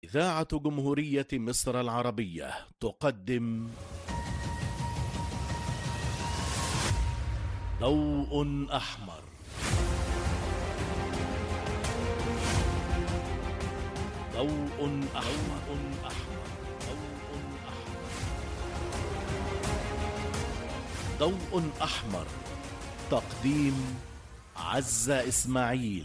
إذاعة جمهورية مصر العربية تقدم ضوء أحمر ضوء أحمر ضوء أحمر ضوء أحمر تقديم عزة إسماعيل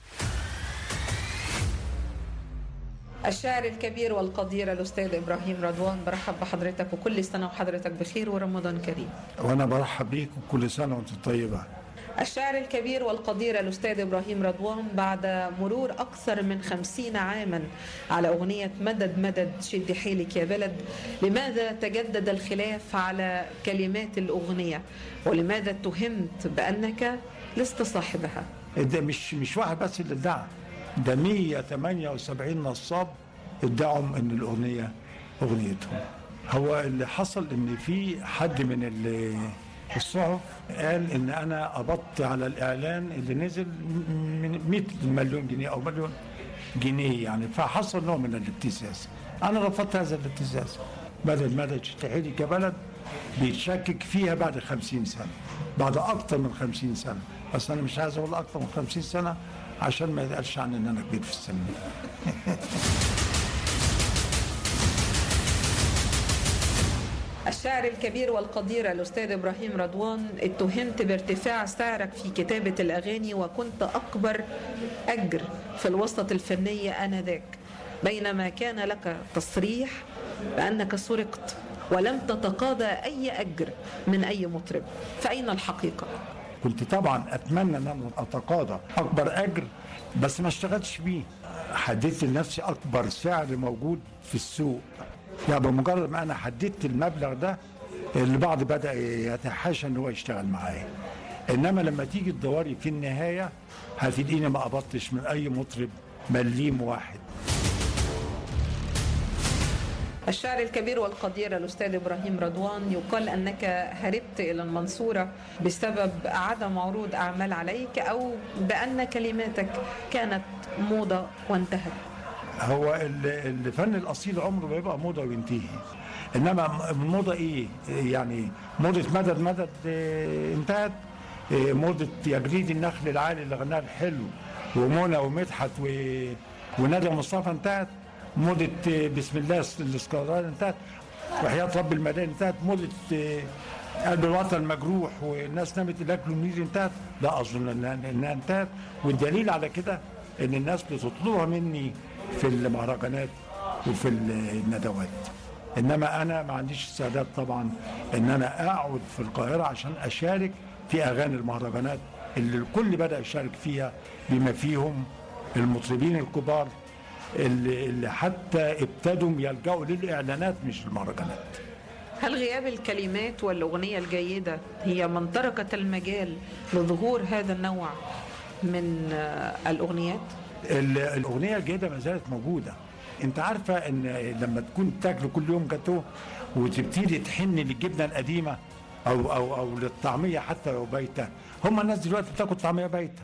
الشاعر الكبير والقدير الأستاذ إبراهيم رضوان برحب بحضرتك وكل سنة وحضرتك بخير ورمضان كريم وانا برحب بيك وكل سنه وانت طيبه الشاعر الكبير والقدير الأستاذ إبراهيم رضوان بعد مرور أكثر من خمسين عاما على أغنية مدد مدد شد حيلك يا بلد لماذا تجدد الخلاف على كلمات الأغنية ولماذا اتهمت بأنك لست صاحبها ده مش مش واحد بس اللي ادعى ده 178 نصاب ادعوا ان الاغنيه اغنيتهم هو اللي حصل ان في حد من ال- الصحف قال ان انا قبضت على الاعلان اللي نزل من 100 مليون جنيه او مليون جنيه يعني فحصل نوع من الابتزاز انا رفضت هذا الابتزاز بدل مدى تحيلي كبلد بيتشكك فيها بعد 50 سنه بعد اكتر من 50 سنه بس انا مش عايز اقول اكتر من 50 سنه عشان ما يتقالش عني ان انا كبير في السن الشاعر الكبير والقدير الأستاذ إبراهيم رضوان اتهمت بارتفاع سعرك في كتابة الأغاني وكنت أكبر أجر في الوسط الفنية آنذاك بينما كان لك تصريح بأنك سرقت ولم تتقاضى أي أجر من أي مطرب فأين الحقيقة؟ كنت طبعا اتمنى ان انا اتقاضى اكبر اجر بس ما اشتغلتش بيه حددت لنفسي اكبر سعر موجود في السوق يعني بمجرد ما انا حددت المبلغ ده البعض بدا يتحاشى ان هو يشتغل معايا انما لما تيجي تدوري في النهايه هتلاقيني ما قبضتش من اي مطرب مليم واحد الشاعر الكبير والقدير الأستاذ إبراهيم رضوان يقال أنك هربت إلى المنصورة بسبب عدم عروض أعمال عليك أو بأن كلماتك كانت موضة وانتهت هو ال- الفن الاصيل عمره ما يبقى موضه وينتهي انما الموضه ايه يعني موضه مدد مدد آه، انتهت آه، موضه يا جريد النخل العالي اللي غناها الحلو ومنى ومدحت و... ونادية مصطفى انتهت موضه آه، بسم الله الاسكندراني انتهت وحياه رب المدائن انتهت موضه آه، قلب الوطن مجروح والناس نامت الاكل والنيل انتهت لا اظن انها إنها انتهت والدليل على كده ان الناس بتطلبها مني في المهرجانات وفي الندوات انما انا ما عنديش استعداد طبعا ان انا اقعد في القاهره عشان اشارك في اغاني المهرجانات اللي الكل بدا يشارك فيها بما فيهم المطربين الكبار اللي, اللي حتى ابتدوا يلجأوا للاعلانات مش المهرجانات هل غياب الكلمات والأغنية الجيدة هي من تركت المجال لظهور هذا النوع من آه، الأغنيات؟ ال- الاغنيه الجيده ما زالت موجوده انت عارفه ان لما تكون تاكل كل يوم جاتوه وتبتدي تحن للجبنه القديمه او او او للطعميه حتى لو بايته هم الناس دلوقتي بتاكل طعميه بايته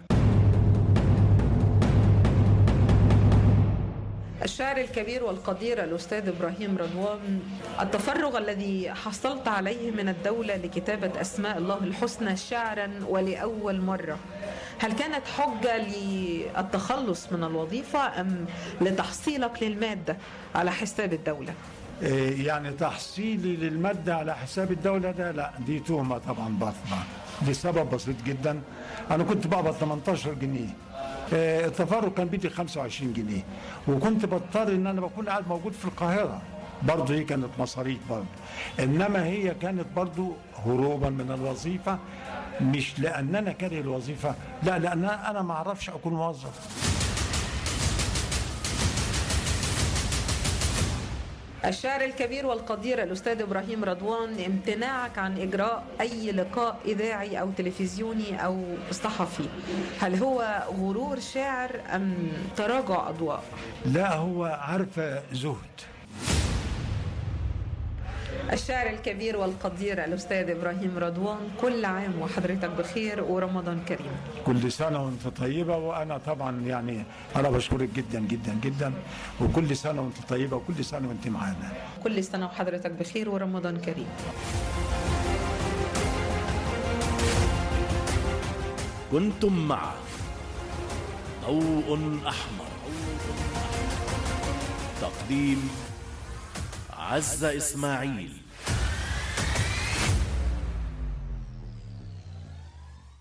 الشاعر الكبير والقدير الأستاذ إبراهيم رضوان التفرغ الذي حصلت عليه من الدولة لكتابة أسماء الله الحسنى شعرا ولأول مرة هل كانت حجة للتخلص من الوظيفة أم لتحصيلك للمادة على حساب الدولة؟ إيه يعني تحصيلي للماده على حساب الدوله ده لا دي تهمه طبعا باطله لسبب بسيط جدا انا كنت بقبض 18 جنيه إيه التفرغ كان بيدي 25 جنيه وكنت بضطر ان انا بكون قاعد موجود في القاهره برضه هي كانت مصاريف برضه انما هي كانت برضه هروبا من الوظيفه مش لان انا كاره الوظيفه لا لان انا ما اعرفش اكون موظف الشاعر الكبير والقدير الأستاذ إبراهيم رضوان امتناعك عن إجراء أي لقاء إذاعي أو تلفزيوني أو صحفي هل هو غرور شاعر أم تراجع أضواء؟ لا هو عارفه زهد الشاعر الكبير والقدير الأستاذ إبراهيم رضوان كل عام وحضرتك بخير ورمضان كريم كل سنة وانت طيبة وأنا طبعا يعني أنا بشكرك جدا جدا جدا وكل سنة وانت طيبة وكل سنة وانت معانا كل سنة وحضرتك بخير ورمضان كريم كنتم مع ضوء أحمر تقديم عزة إسماعيل